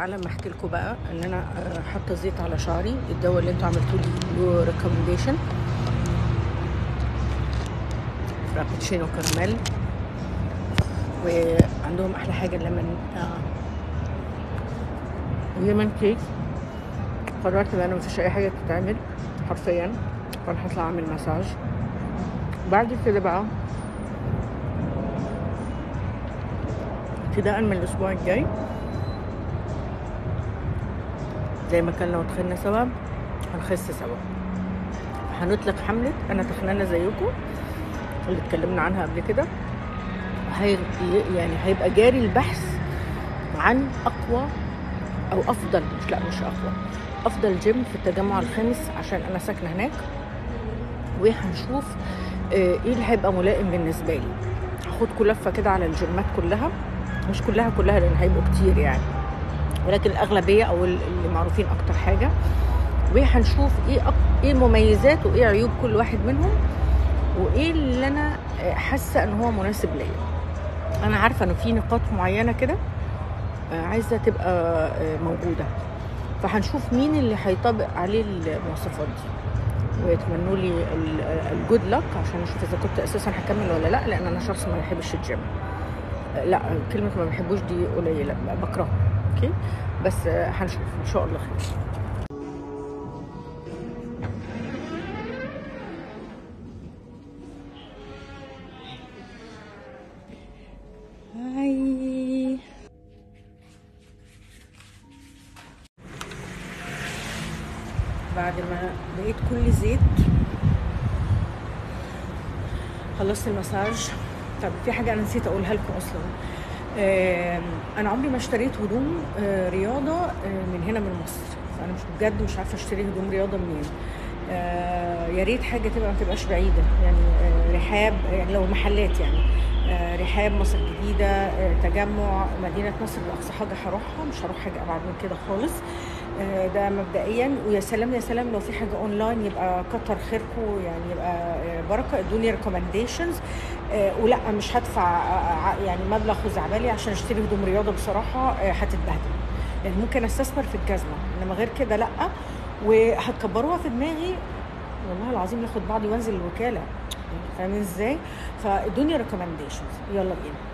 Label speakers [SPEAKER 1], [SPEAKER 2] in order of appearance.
[SPEAKER 1] تعالى ما احكي لكم بقى ان انا آه، حاطه زيت على شعري الدواء اللي انتوا عملتوا لي له ريكومنديشن فرابتشينو كراميل وعندهم احلى حاجه الليمون ليمون كيك قررت ان انا مفيش اي حاجه تتعمل حرفيا فانا هطلع اعمل مساج بعد كده بقى ابتداء من الاسبوع الجاي زي ما كنا وتخنا سوا هنخس سوا هنطلق حملة أنا تخنانة زيكم اللي اتكلمنا عنها قبل كده هي يعني هيبقى جاري البحث عن أقوى أو أفضل مش لا مش أقوى أفضل جيم في التجمع الخامس عشان أنا ساكنة هناك وهنشوف آه، ايه اللي هيبقى ملائم بالنسبة لي هاخدكم لفة كده على الجيمات كلها مش كلها كلها لأن هيبقوا كتير يعني ولكن الأغلبية أو اللي معروفين أكتر حاجة وهنشوف ايه أك... ايه مميزات وايه عيوب كل واحد منهم وايه اللي انا آه، حاسه ان هو مناسب ليا انا عارفه انه في نقاط معينه كده آه، عايزه تبقى آه، موجوده فهنشوف مين اللي هيطبق عليه المواصفات دي ويتمنوا لي الجود لك عشان اشوف اذا كنت اساسا هكمل ولا لا لان انا شخص ما بحبش الجيم آه، لا كلمه ما بحبوش دي قليله بكرهه اوكي بس آه، هنشوف ان شاء الله خير هاي بعد ما لقيت كل زيت خلصت المساج طب في حاجة أنا نسيت أقولها لكم أصلا آم، أنا عمري ما اشتريت هدوم آه، رياضة آه، من هنا من مصر فأنا مش بجد مش عارفة اشتري هدوم رياضة منين آه، يا ريت حاجة تبقى ما تبقاش بعيدة يعني آه، رحاب يعني لو محلات يعني آه، رحاب مصر الجديدة آه، تجمع مدينة نصر أقصى حاجة هروحها مش هروح حاجة أبعد من كده خالص آه، ده مبدئيا ويا سلام يا سلام لو في حاجة أونلاين يبقى كتر خيركم يعني يبقى آه، بركة ادوني ريكومنديشنز ولا مش هدفع آه، ع- يعني مبلغ خزعبلي عشان اشتري هدوم رياضة بصراحة آه، هتتبهدل يعني ممكن استثمر في الجزمة انما غير كده لا وهتكبروها في دماغي والله العظيم ناخد بعضي وانزل الوكالة فاهمين ازاي؟ فادوني ريكومنديشنز يلا بينا